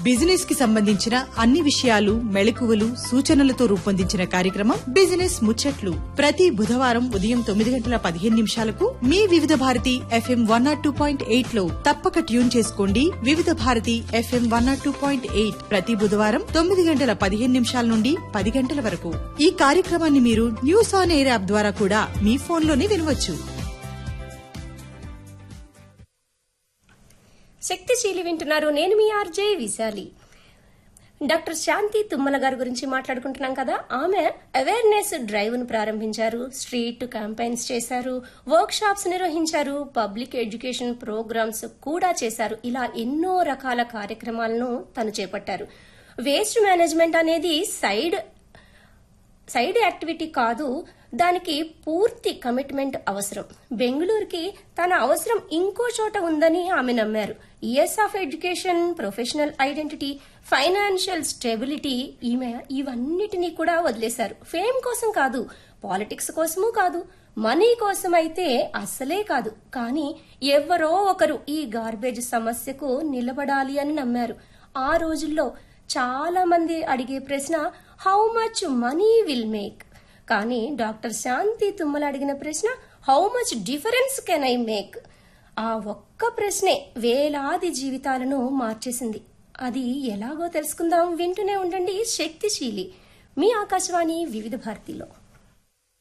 business కి సంబంధించిన అన్ని విషయాలు మెళకువలు సూచనలతో రూపొందించిన కార్యక్రమం బిజినెస్ ముచ్చట్లు ప్రతి బుధవారం ఉదయం తొమ్మిది గంటల పదిహేను నిమిషాలకు మీ Vividh Bharati FM one not two point eight లో తప్పక ట్యూన్ చేసుకోండి Vividh Bharati FM one not two point eight ప్రతి బుధవారం తొమ్మిది గంటల పదిహేను నిమిషాల నుండి పది గంటల వరకు ఈ కార్యక్రమాన్ని మీరు న్యూస్ ఆన్ ఎయిర్ యాప్ ద్వారా కూడా మీ ఫోన్లోనే వినవచ్చు శక్తిశీలి వింటున్నారు నేను మీ ఆర్జే విశాలి డాక్టర్ శాంతి తుమ్మల గారి గురించి మాట్లాడుకుంటున్నాం కదా ఆమె అవేర్నెస్ డ్రైవ్ ను ప్రారంభించారు స్ట్రీట్ క్యాంపెయిన్స్ చేశారు వర్క్ షాప్స్ నిర్వహించారు పబ్లిక్ ఎడ్యుకేషన్ ప్రోగ్రామ్స్ కూడా చేశారు ఇలా ఎన్నో రకాల కార్యక్రమాలను తను చేపట్టారు వేస్ట్ మేనేజ్మెంట్ అనేది సైడ్ సైడ్ యాక్టివిటీ కాదు దానికి పూర్తి కమిట్మెంట్ అవసరం బెంగళూరుకి తన అవసరం ఇంకో చోట ఉందని ఆమె నమ్మారు years of education professional identity financial stability ఈమె ఇవన్నిటినీ కూడా వదిలేశారు ఫేమ్ కోసం కాదు పాలిటిక్స్ కోసము కాదు మనీ కోసం అయితే అస్సలే కాదు కానీ ఎవరో ఒకరు ఈ గార్బేజ్ సమస్యకు నిలబడాలి అని నమ్మారు ఆ రోజుల్లో చాలా మంది అడిగే ప్రశ్న how much money will make కానీ డాక్టర్ శాంతి తుమ్మల అడిగిన ప్రశ్న how much difference can I make ఆ ఒక్క ప్రశ్నే వేలాది జీవితాలను మార్చేసింది అది ఎలాగో తెలుసుకుందాం వింటూనే ఉండండి శక్తిశీలి మీ ఆకాశవాణి వివిధ భారతిలో